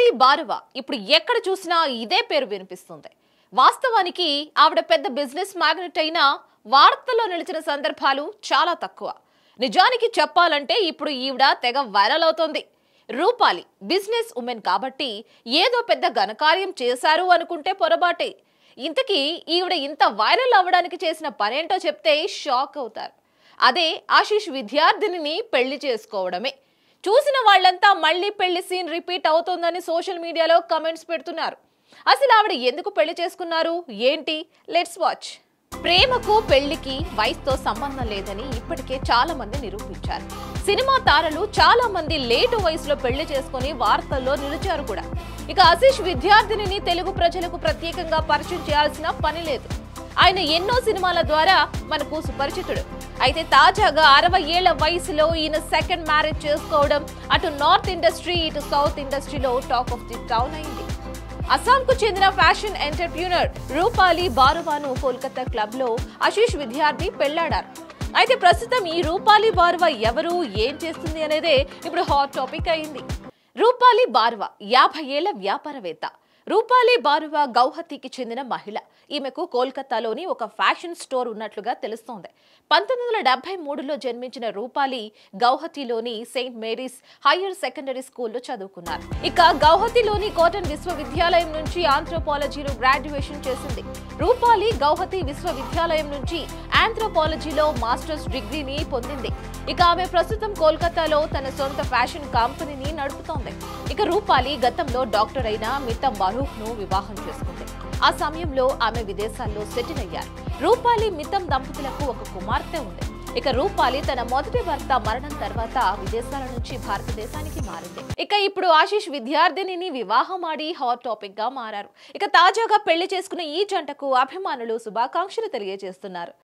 రూపాలి బారువ ఇప్పుడు ఎక్కడ చూసినా ఇదే పేరు వినిపిస్తుంది వాస్తవానికి ఆవిడ పెద్ద బిజినెస్ మ్యాగ్నెట్ అయినా వార్తల్లో నిలిచిన సందర్భాలు చాలా తక్కువ నిజానికి చెప్పాలంటే ఇప్పుడు ఈవిడ తెగ వైరల్ అవుతోంది రూపాలి బిజినెస్ ఉమెన్ కాబట్టి ఏదో పెద్ద ఘనకార్యం చేశారు అనుకుంటే పొరపాటే ఇంతకీ ఈవిడ ఇంత వైరల్ అవ్వడానికి చేసిన పనేంటో చెప్తే షాక్ అవుతారు అదే ఆశీష్ విద్యార్థినిని పెళ్లి చేసుకోవడమే చూసిన వాళ్ళంతా మళ్ళీ పెళ్లి సీన్ రిపీట్ అవుతోందని సోషల్ మీడియాలో కమెంట్స్ పెడుతున్నారు అసలు ఆవిడ ఎందుకు పెళ్లి చేసుకున్నారు ఏంటి లెట్స్ వాచ్ ప్రేమకు పెళ్లికి వయసుతో సంబంధం లేదని ఇప్పటికే చాలా మంది నిరూపించారు సినిమా తారలు చాలా మంది లేటు వయసులో పెళ్లి చేసుకుని వార్తల్లో నిలిచారు కూడా ఇక ఆశీష్ విద్యార్థినిని తెలుగు ప్రజలకు ప్రత్యేకంగా పరిచయం చేయాల్సిన పని లేదు ఆయన ఎన్నో సినిమాల ద్వారా మనకు సుపరిచితుడు అయితే తాజాగా అరవై ఏళ్ల వయసులో ఈయన సెకండ్ మ్యారేజ్ చేసుకోవడం అటు నార్త్ ఇండస్ట్రీ ఇటు సౌత్ ఇండస్ట్రీలో టాక్ ఆఫ్ ది టౌన్ అయింది అస్సాంకు చెందిన ఫ్యాషన్ ఎంటర్ప్రీనర్ రూపాలి బారువాను కోల్కతా క్లబ్ లో ఆశీష్ విద్యార్థి పెళ్లాడారు అయితే ప్రస్తుతం ఈ రూపాలి బారువా ఎవరు ఏం చేస్తుంది అనేదే ఇప్పుడు హాట్ టాపిక్ అయింది రూపాలి బారువా యాభై ఏళ్ల వ్యాపారవేత్త రూపాలి బారువా గౌహతికి చెందిన మహిళ ఈమెకు కోల్కతాలోని ఒక ఫ్యాషన్ స్టోర్ ఉన్నట్లుగా తెలుస్తోంది పంతొమ్మిది వందల డెబ్బై మూడులో జన్మించిన రూపాలి గౌహతిలోని సెయింట్ మేరీస్ హయ్యర్ సెకండరీ స్కూల్లో చదువుకున్నారు ఇక గౌహతిలోని కాటన్ విశ్వవిద్యాలయం నుంచి ఆంథ్రోపాలజీలో గ్రాడ్యుయేషన్ చేసింది రూపాలి గౌహతి విశ్వవిద్యాలయం నుంచి ఆంథ్రోపాలజీలో మాస్టర్స్ డిగ్రీని పొందింది ఇక ఆమె ప్రస్తుతం కోల్కతాలో తన సొంత ఫ్యాషన్ కంపెనీని నడుపుతోంది ఇక రూపాలి గతంలో డాక్టర్ అయిన మితం బరూహ్ ను వివాహం చేసుకుంది ఆ సమయంలో ఆమె విదేశాల్లో సెటిల్ అయ్యారు రూపాలి మితం దంపతులకు ఒక కుమార్తె ఉంది ఇక రూపాలి తన మొదటి భర్త మరణం తర్వాత విదేశాల నుంచి భారతదేశానికి మారింది ఇక ఇప్పుడు ఆశీష్ విద్యార్థినిని వివాహం ఆడి హాట్ టాపిక్ గా మారారు ఇక తాజాగా పెళ్లి చేసుకున్న ఈ జంటకు అభిమానులు శుభాకాంక్షలు తెలియజేస్తున్నారు